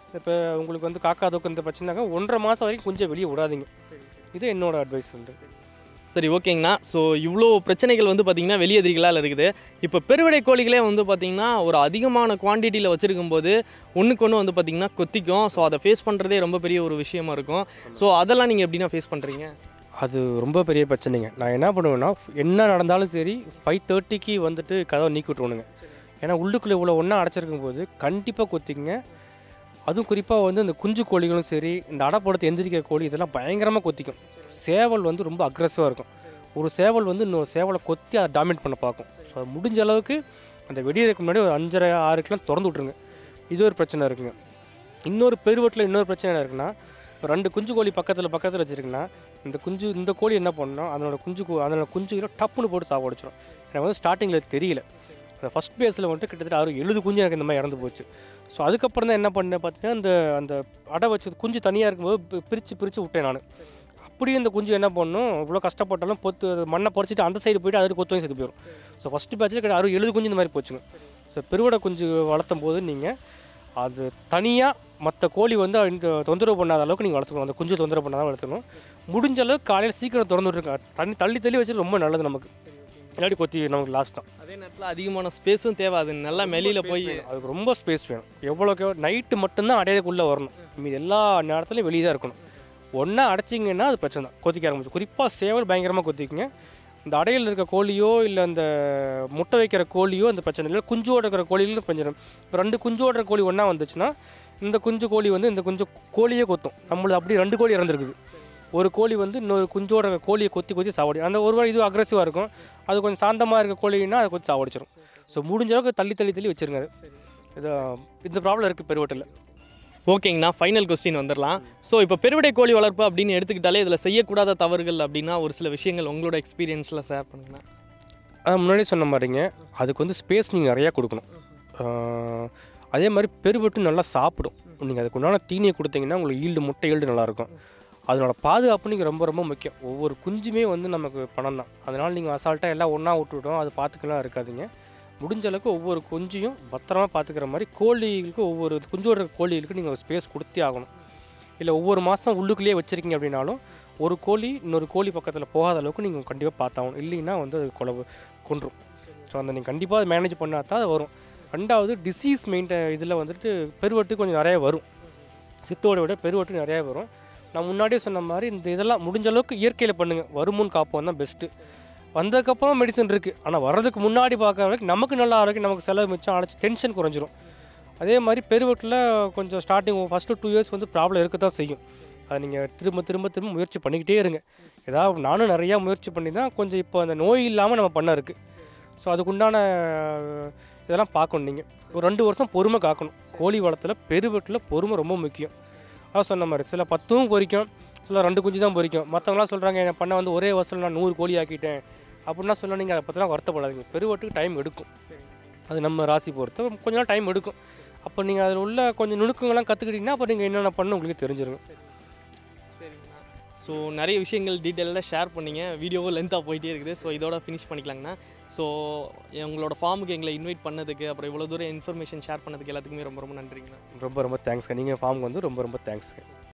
இப்போ உங்களுக்கு வந்து காக்கா தூக்கம் இந்த பிரச்சனைனாக்கா ஒன்றரை மாதம் வரைக்கும் கொஞ்சம் வெளியே விடாதீங்க இது என்னோட அட்வைஸ் வந்து சரி ஓகேங்கண்ணா ஸோ இவ்வளோ பிரச்சனைகள் வந்து பார்த்திங்கன்னா வெளியெதிரிகளால் இருக்குது இப்போ பெருவிடை கோழிகளே வந்து பார்த்திங்கன்னா ஒரு அதிகமான குவான்டிட்டியில் வச்சுருக்கும் போது ஒன்றுக்கு ஒன்று வந்து பார்த்திங்கன்னா கொத்திக்கும் ஸோ அதை ஃபேஸ் பண்ணுறதே ரொம்ப பெரிய ஒரு விஷயமா இருக்கும் ஸோ அதெல்லாம் நீங்கள் எப்படின்னா ஃபேஸ் பண்ணுறீங்க அது ரொம்ப பெரிய பிரச்சனைங்க நான் என்ன பண்ணுவேன்னா என்ன நடந்தாலும் சரி ஃபைவ் தேர்ட்டிக்கு வந்துட்டு கதவை நீக்கி விட்ருவணுங்க ஏன்னா உள்ளுக்குள்ளே இவ்வளோ ஒன்றா அடைச்சிருக்கும் போது கண்டிப்பாக கொத்திங்க அதுவும் குறிப்பாக வந்து இந்த குஞ்சு கோழிகளும் சரி இந்த அடைப்படத்தை எந்திரிக்கிற கோழி இதெல்லாம் பயங்கரமாக கொத்திக்கும் சேவல் வந்து ரொம்ப அக்ரெசிவாக இருக்கும் ஒரு சேவல் வந்து இன்னொரு சேவலை கொத்தி அதை டாமினேட் பண்ண பார்க்கும் ஸோ முடிஞ்ச அளவுக்கு அந்த வெடியதுக்கு முன்னாடி ஒரு அஞ்சரை ஆறுக்கெலாம் திறந்து விட்ருங்க இது ஒரு பிரச்சனை இருக்குங்க இன்னொரு பெருவட்டில் இன்னொரு பிரச்சனை என்ன இருக்குன்னா இப்போ ரெண்டு குஞ்சு கோழி பக்கத்தில் பக்கத்தில் வச்சுருக்குன்னா இந்த குஞ்சு இந்த கோழி என்ன பண்ணணும் அதனோட குஞ்சு கோ- அதனோட குஞ்சுகளை டப்புன்னு போட்டு சாப்பிடிச்சிடும் எனக்கு வந்து ஸ்டார்டிங்கில் தெரியல அந்த ஃபஸ்ட் பேஸில் வந்துட்டு கிட்டத்தட்ட ஆறு எழுது குஞ்சு எனக்கு இந்த மாதிரி இறந்து போச்சு ஸோ அதுக்கப்புறம் தான் என்ன பண்ணேன் பார்த்தீங்கன்னா அந்த அந்த அடை வச்சது குஞ்சு தனியாக இருக்கும்போது பி- பிரித்து பிரித்து விட்டேன் நான் அப்படியே இந்த குஞ்சு என்ன பண்ணும் இவ்வளோ கஷ்டப்பட்டாலும் பொத்து மண்ணை பறிச்சிட்டு அந்த சைடு போயிட்டு அதுக்கு கொத்து வாங்கி செத்து போயிடும் ஸோ ஃபஸ்ட்டு பேட்சில் கிட்ட அறுபது எழுது குஞ்சு இந்த மாதிரி போச்சுங்க ஸோ பெருவடை குஞ்சு வளர்த்தும் போது நீங்கள் அது தனியாக மற்ற கோழி வந்து இந்த தொந்தரவு பண்ணாத அளவுக்கு நீங்கள் வளர்த்துக்கணும் அந்த குஞ்சு தொந்தரவு பண்ணாத வளர்த்துக்கணும் முடிஞ்ச அளவுக்கு காலையில் சீக்கிரம் திறந்து விட்ருங்க தண்ணி தள்ளி தள்ளி வச்சுட்டு ரொம்ப நல்லது நமக்கு இல்லாட்டி கொத்தி நமக்கு லாஸ் தான் அதே நேரத்தில் அதிகமான ஸ்பேஸும் தேவை அது நல்லா வெளியில் போய் அதுக்கு ரொம்ப ஸ்பேஸ் வேணும் எவ்வளோக்கு நைட்டு மட்டும்தான் அடையதுக்குள்ளே வரணும் மீது எல்லா நேரத்துலையும் வெளியே தான் இருக்கணும் ஒன்றா அடைச்சிங்கன்னா அது பிரச்சனை தான் கொத்திக்க ஆரம்பிச்சு குறிப்பாக சேவல் பயங்கரமாக கொத்திக்குங்க இந்த அடையில் இருக்க கோழியோ இல்லை அந்த முட்டை வைக்கிற கோழியோ அந்த பிரச்சனை இல்லை குஞ்சோட இருக்கிற கோழியிலும் பிரச்சனை இப்போ ரெண்டு குஞ்சோட இருக்கிற கோழி ஒன்றா வந்துச்சுன்னா இந்த குஞ்சு கோழி வந்து இந்த குஞ்சு கோழியே கொத்தும் நம்மளது அப்படி ரெண்டு கோழி இறந்துருக்குது ஒரு கோழி வந்து இன்னொரு குஞ்சோட இருக்கிற கோழியை கொத்தி கொத்தி சாவடி அந்த ஒரு வேளை இது அக்ரெசிவாக இருக்கும் அது கொஞ்சம் சாந்தமாக இருக்க கோழின்னா அதை கொத்தி சாவடிச்சிடும் ஸோ முடிஞ்ச அளவுக்கு தள்ளி தள்ளி தள்ளி வச்சிருங்க அது. இது இந்த ப்ராப்ளம் இருக்குது பெருவட்டில் ஓகேங்கண்ணா ஃபைனல் கொஸ்டின் வந்துடலாம் ஸோ இப்போ பெருவிடை கோழி வளர்ப்பு அப்படின்னு எடுத்துக்கிட்டாலே இதில் செய்யக்கூடாத தவறுகள் அப்படின்னா ஒரு சில விஷயங்கள் உங்களோட எக்ஸ்பீரியன்ஸில் ஷேர் பண்ணுங்கண்ணா முன்னாடி சொன்ன மாதிரிங்க அதுக்கு வந்து ஸ்பேஸ் நீங்கள் நிறையா கொடுக்கணும் ஆஹ், அதே மாதிரி பெருவெட்டு நல்லா சாப்பிடும் நீங்கள் அதுக்கு உண்டான தீனியை கொடுத்தீங்கன்னா உங்களுக்கு ஈல்டு முட்டை ஈல்டு நல்லாயிருக்கும் அதனோட பாதுகாப்பு நீங்கள் ரொம்ப ரொம்ப முக்கியம் ஒவ்வொரு குஞ்சுமே வந்து நமக்கு பணம் தான் அதனால் நீங்கள் அசால்ட்டாக எல்லாம் ஒன்றா விட்டுவிட்டோம் அது பார்த்துக்கலாம் இருக்காதீங்க முடிஞ்ச அளவுக்கு ஒவ்வொரு குஞ்சையும் பத்திரமா பார்த்துக்கிற மாதிரி கோழிகளுக்கு ஒவ்வொரு குஞ்சோட கோழிகளுக்கு நீங்கள் ஸ்பேஸ் கொடுத்தே ஆகணும் இல்லை ஒவ்வொரு மாதம் உள்ளுக்குள்ளேயே வச்சுருக்கீங்க அப்படின்னாலும் ஒரு கோழி இன்னொரு கோழி பக்கத்தில் போகாத அளவுக்கு நீங்கள் கண்டிப்பாக பார்த்தாகணும் இல்லைன்னா வந்து அது கொலை கொன்றும் ஸோ அந்த நீங்கள் கண்டிப்பாக மேனேஜ் பண்ணால் தான் அது வரும் ரெண்டாவது டிசீஸ் மெயின்ட இதில் வந்துட்டு பெருவட்டு கொஞ்சம் நிறைய வரும் சித்தோட விட பெருவட்டு நிறைய வரும் நான் முன்னாடியே சொன்ன மாதிரி இந்த இதெல்லாம் முடிஞ்ச அளவுக்கு இயற்கையில் பண்ணுங்கள் வருமுன் காப்போம் தான் பெஸ்ட்டு வந்ததுக்கப்புறம் மெடிசன் இருக்குது ஆனால் வர்றதுக்கு முன்னாடி பார்க்குற வரைக்கும் நமக்கு நல்லா ஆரோக்கியம் நமக்கு செலவு மிச்சம் அடைச்சி டென்ஷன் குறைஞ்சிரும் அதே மாதிரி பெருவட்டில் கொஞ்சம் ஸ்டார்டிங் ஃபஸ்ட்டு டூ இயர்ஸ் வந்து ப்ராப்ளம் இருக்க தான் செய்யும் அதை நீங்கள் திரும்ப திரும்ப திரும்ப முயற்சி பண்ணிக்கிட்டே இருங்க ஏதாவது நானும் நிறையா முயற்சி பண்ணி தான் கொஞ்சம் இப்போ அந்த நோய் இல்லாமல் நம்ம பண்ண இருக்குது ஸோ அதுக்குண்டான அஹ், இதெல்லாம் பார்க்கணும் நீங்கள் ஒரு ரெண்டு வருஷம் பொறுமை காக்கணும் கோழி வளத்தில் பெருவெட்டில் பொறுமை ரொம்ப முக்கியம் அதான் சொன்ன மாதிரி சில பத்தும் பொரிக்கும் சில ரெண்டு குஞ்சு தான் பொரிக்கும் மற்றவங்களாம் சொல்கிறாங்க என் பண்ண வந்து ஒரே வருஷம் நான் நூறு கோழி ஆக்கிட்டேன் அப்படின்னா சொல்ல நீங்கள் அதை பற்றிலாம் வருத்தப்படாதீங்க பெருவெட்டுக்கு டைம் எடுக்கும் அது நம்ம ராசி பொறுத்து கொஞ்ச நாள் டைம் எடுக்கும் அப்போ நீங்கள் அதில் உள்ள கொஞ்சம் நுணுக்கங்கள்லாம் கற்றுக்கிட்டீங்கன்னா அப்போ நீங்கள் என்னென்ன பண்ணணும் உங்களுக்கு தெரிஞ்சிருங்க ஸோ நிறைய விஷயங்கள் டீட்டெயிலாக ஷேர் பண்ணீங்க வீடியோவும் லென்த்தாக போயிட்டே இருக்குது ஸோ இதோட ஃபினிஷ் பண்ணிக்கலாங்கண்ணா ஸோ உங்களோட ஃபார்முக்கு எங்களை இன்வைட் பண்ணதுக்கு அப்புறம் இவ்வளோ தூரம் இன்ஃபர்மேஷன் ஷேர் பண்ணதுக்கு எல்லாத்துக்குமே ரொம்ப ரொம்ப நன்றிங்கண்ணா ரொம்ப ரொம்ப தேங்க்ஸ்ங்க நீங்கள் ஃபார்முக்கு வந்து ரொம்ப ரொம்ப தேங்க்ஸ்ங்க